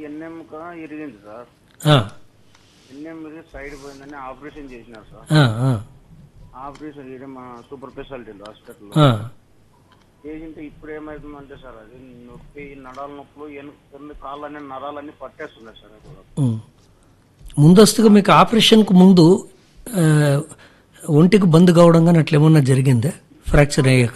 ఎన్ఎంక ఇరిగింది సార్ ఆ, ఎన్ఎం ఇరిగి సైడ్ పోయిందని ఆపరేషన్ చేసినారు సార్ ఆ, ఆ, ఆపరేషన్ చేయడం మా సూపర్ స్పెషాలిటీలో హాస్పిటల్లో ఆ. చేసింటే ఇప్పుడు ఏమవుతుందంటే సార్ అది నొప్పి నడాల నొప్పులు ఎన్ని కాళ్ళని నరాలన్నీ పట్టేస్తున్నాయి సార్ ఇప్పుడు ఉమ్. ముందస్తుగా మీకు ఆపరేషన్కు ముందు ఆ, ఒంటికి బంద్ కావడం కానీ అట్లా ఏమన్నా జరిగిందా ఫ్రాక్చర్ అయ్యాక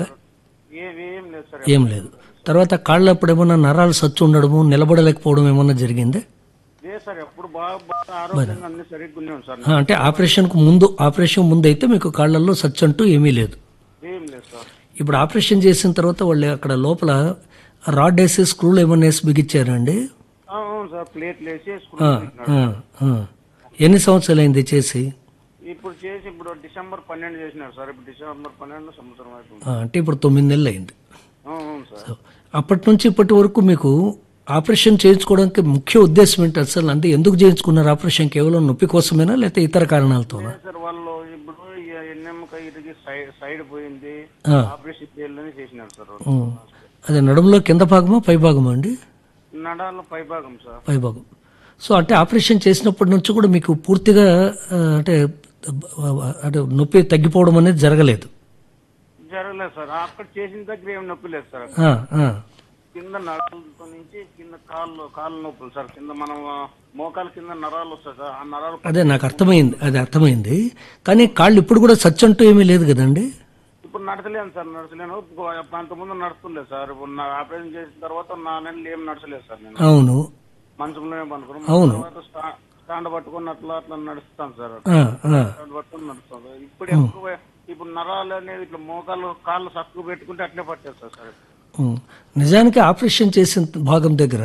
ఏం లేదు సార్ ఏం లేదు తర్వాత కాళ్ళు అప్పుడు ఏమన్నా నరాలు సచ్చు ఉండడము నిలబడలేకపోవడం ఏమన్నా జరిగిందా లేదు సార్ ఎప్పుడు బాగా బాగా ఆరోగ్యంగా అన్ని సరిగ్గా ఉన్నాం సార్ ఆ, అంటే ఆపరేషన్కు ముందు ఆపరేషన్ ముందు అయితే మీకు కాళ్ళల్లో సచ్చు అంటూ ఏమీ లేదు ఏం లేదు సార్ ఇప్పుడు ఆపరేషన్ చేసిన తర్వాత వాళ్ళు అక్కడ లోపల రాడ్ వేసి స్క్రూలు ఏమన్నా వేసి బిగించారండి ఆ, అవును సార్ ప్లేట్లు వేసి స్క్రూ ఆ, ఆ, ఆ. ఎన్ని సంవత్సరాలు అయింది చేసి ఇప్పుడు చేసి ఇప్పుడు డిసెంబర్ పన్నెండు చేసినారు సార్ ఇప్పుడు డిసెంబర్ పన్నెండు సంవత్సరం అవుతుంది ఆ, అంటే ఇప్పుడు తొమ్మిది నెలలు అయింది ఆ, అవును సార్ అప్పటి నుంచి ఇప్పటి వరకు మీకు ఆపరేషన్ చేయించుకోవడానికి ముఖ్య ఉద్దేశం ఏంటి అసలు అంటే ఎందుకు చేయించుకున్నారు ఆపరేషన్ కేవలం నొప్పి కోసమేనా లేకపోతే ఇతర కారణాలతోనా లేదు సార్ వాళ్ళు ఇప్పుడు ఎన్నెమ్మక ఇరిగి సైడ్ సైడ్ పోయింది ఆ. ఆపరేషన్ చేయాలని చేసినారు సార్ వాళ్ళు. ఉం. అదే నడుములో కింద భాగమా పై భాగమా అండి నడాల పై భాగం సార్ పై భాగం సో అంటే ఆపరేషన్ చేసినప్పటి నుంచి కూడా మీకు పూర్తిగా ఆ, అంటే ఆ, అంటే నొప్పి తగ్గిపోవడం అనేది జరగలేదు జరగలేదు సార్ అక్కడ చేసిన దగ్గర ఏం నొప్పి లేదు సార్ ఆ, ఆ, కింద నరాలతో నుంచి కింద కాళ్ళు కాళ్ళు నొప్పులు సార్ కింద మనం ఆ, మోకాలు కింద నరాలు వస్తాయి సార్ ఆ నరాలు అదే నాకు అర్థమైంది అది అర్థమైంది కానీ కాళ్ళు ఇప్పుడు కూడా సచ్చంటూ ఏమీ లేదు కదండి ఇప్పుడు నడచలేను సార్ నడచలేను అంతకుముందు నడుస్తుండలేదు సార్ ఇప్పుడు నా ఆపరేషన్ చేసిన తర్వాత నా నెలలు ఏం నడచలేదు సార్ నేను అవును మంచంలోనే పనుకున్నాం అవును. తర్వాత స్టా- స్టాండ్ పట్టుకొని అట్లా అట్లా నడుస్తాను సార్ ఆ, ఆ, స్టాండ్ పట్టుకొని నడుస్తాను సార్. ఇప్పుడు ఎక్కువ ఇప్పుడు నరాలు అనేది ఇట్లా మోకాలు కాళ్ళు సక్కువ పెట్టుకుంటే అట్లే పట్టేస్తారు సార్ ఉం. నిజానికి ఆపరేషన్ చేసిన భాగం దగ్గర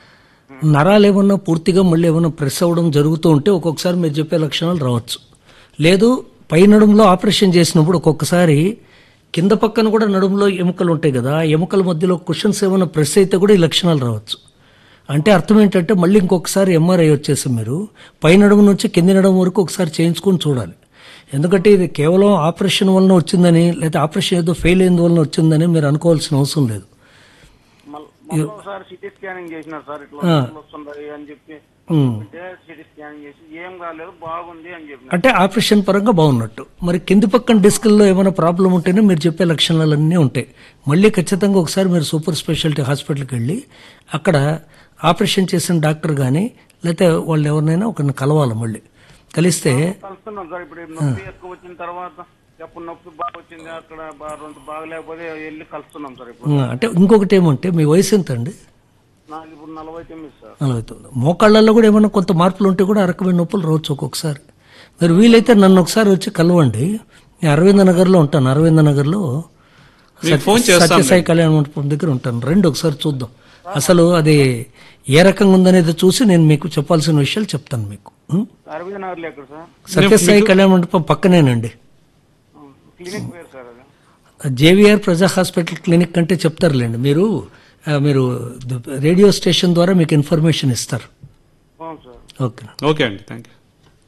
నరాలు ఏమన్నా పూర్తిగా మళ్ళీ ఏమన్నా ప్రెస్ అవ్వడం జరుగుతూ ఉంటే ఒక్కొక్కసారి మీరు చెప్పే లక్షణాలు రావచ్చు లేదు పై నడుములో ఆపరేషన్ చేసినప్పుడు ఒక్కొక్కసారి కింద పక్కన కూడా నడుములో ఎముకలు ఉంటాయి కదా ఆ ఎముకల మధ్యలో కుషన్స్ ఏమైనా ప్రెస్ అయితే కూడా ఈ లక్షణాలు రావచ్చు అంటే అర్థం ఏంటంటే మళ్ళీ ఇంకొకసారి ఎంఆర్ఐ వచ్చేసి మీరు పై నడుము నుంచి కింది నడుము వరకు ఒకసారి చేయించుకొని చూడాలి ఎందుకంటే ఇది కేవలం ఆపరేషన్ వలన వచ్చిందని లేదా ఆపరేషన్ ఏదో ఫెయిల్ అయిన వలన వచ్చిందని మీరు అనుకోవాల్సిన అవసరం లేదు మళ్ళీ మళ్ళీ ఒకసారి సిటీ స్కానింగ్ చేసినారు సార్ ఇట్లా నొప్పులు వస్తున్నాయి అని చెప్పి ఉం. అంటే సిటీ స్కానింగ్ చేసి ఏం కాలేదు బాగుంది అని చెప్పినారు అంటే ఆపరేషన్ పరంగా బాగున్నట్టు మరి కింది పక్కన డిస్కుల్లో ఏమైనా ప్రాబ్లం ఉంటేనే మీరు చెప్పే లక్షణాలన్నీ ఉంటాయి మళ్ళీ ఖచ్చితంగా ఒకసారి మీరు సూపర్ స్పెషాలిటీ హాస్పిటల్కి వెళ్ళి అక్కడ ఆపరేషన్ చేసిన డాక్టర్ కానీ లేకపోతే వాళ్ళు ఎవరినైనా ఒకరిని కలవాలి మళ్ళీ కలిస్తే కలుస్తున్నాం సార్ ఇప్పుడు నొప్పి ఎక్కువ వచ్చిన తర్వాత ఎప్పుడు నొప్పి బాగా వచ్చింది అక్కడ బా- రెండు బాగలేకపోతే వెళ్ళి కలుస్తున్నాం సార్ ఇప్పుడు ఉం, అంటే ఇంకొకటి ఏమంటే మీ వయసు ఎంత అండి నాకు ఇప్పుడు నలభై తొమ్మిది సార్ నలభై తొమ్మిది మోకాళ్ళల్లో కూడా ఏమైనా కొంత మార్పులు ఉంటే కూడా ఆ రకమైన నొప్పులు రావచ్చు ఒక్కొక్కసారి మీరు వీలైతే నన్ను ఒకసారి వచ్చి కలవండి నేను అరవింద నగర్లో ఉంటాను అరవింద నగర్లో మీకు ఫోన్ చేస్తాం సత్యసాయి కళ్యాణ మండపం దగ్గర ఉంటాను రెండు ఒకసారి చూద్దాం అసలు అది ఏ రకంగా ఉందనేది చూసి నేను మీకు చెప్పాల్సిన విషయాలు చెప్తాను మీకు ఉం? అరవింద్ నగర్లో ఎక్కడ సార్ సత్యసాయి కళ్యాణ మండపం పక్కనేనండి క్లినిక్ పేరు సార్ అది జేవిఆర్ ప్రజా హాస్పిటల్ క్లినిక్ అంటే చెప్తారులేండి మీరు ఆ, మీరు రేడియో స్టేషన్ ద్వారా మీకు ఇన్ఫర్మేషన్ ఇస్తారు అవును సార్ ఓకే ఓకే అండి thank you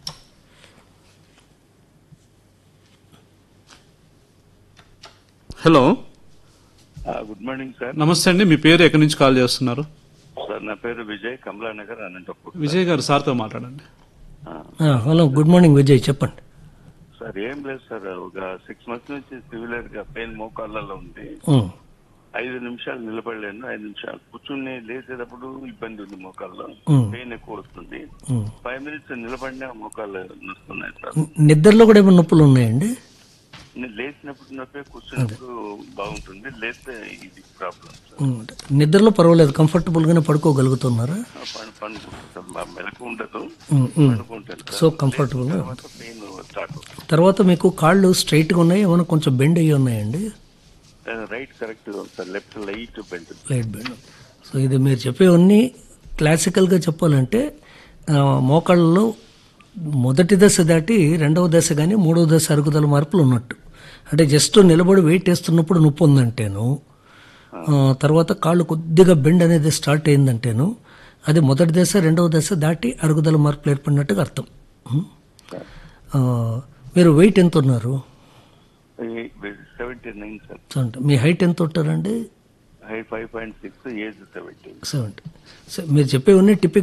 hello good morning sir నమస్తే అండి మీ పేరు ఎక్కడి నుంచి కాల్ చేస్తున్నారు సార్ నా పేరు విజయ్ కమలానగర్ అనంతపూర్ విజయ్ గారు సార్తో మాట్లాడండి ఆ, ఆ, హలో గుడ్ మార్నింగ్ విజయ్ చెప్పండి సార్ ఏం లేదు సార్ ఒక సిక్స్ మంత్స్ నుంచి సివిలర్ గా పెయిన్ మోకాళ్ళలో ఉంది ఉం. ఐదు నిమిషాలు నిలబడలేను ఐదు నిమిషాలు కూర్చుని లేచేటప్పుడు ఇబ్బంది ఉంది మోకాల్లో ఉం. పెయిన్ ఎక్కువ వస్తుంది ఉం. ఫైవ్ మినిట్స్ నిలబడినా మోకాళ్ళు నొస్తున్నాయి సార్ నిద్రలో కూడా ఏమైనా నొప్పులు ఉన్నాయండి నేను లేచినప్పుడు నొప్పి కూర్చున్నప్పుడు బాగుంటుంది లేస్తే ఇది ప్రాబ్లం సార్ ఉం. నిద్రలో పర్వాలేదు కంఫర్టబుల్ గానే పడుకోగలుగుతున్నారా పని పనుకుంటాను సార్ మా మెలకు ఉండదు ఉం, ఉం. పడుకుంటాను సో కంఫర్టబుల్ గా తర్వాత పెయిన్ స్టార్ట్ అవుతుంది తర్వాత మీకు కాళ్ళు స్ట్రైట్ గా ఉన్నాయి ఏమైనా కొంచెం బెండ్ అయ్యి ఉన్నాయండి right correct sir left light bend light bend so ఇది మీరు చెప్పేవన్నీ క్లాసికల్గా చెప్పాలంటే ఆ, మోకాళ్ళలో మొదటి దశ దాటి రెండవ దశ కానీ మూడవ దశ అరుగుదల మార్పులు ఉన్నట్టు అంటే జస్ట్ నిలబడి వెయిట్ వేస్తున్నప్పుడు నొప్పి ఉందంటేను ఆ, తర్వాత కాళ్ళు కొద్దిగా బెండ్ అనేది స్టార్ట్ అయిందంటేను అది మొదటి దశ రెండవ దశ దాటి అరుగుదల మార్పులు ఏర్పడినట్టుగా అర్థం ఉం? ఆ, మీరు వెయిట్ ఎంత ఉన్నారు సెవెంటీ నైన్ సార్ సో అంటే మీ హైట్ ఎంత ఉంటారండి హై five point six age seventy seventy so మీరు చెప్పేవన్నీ టిపిక్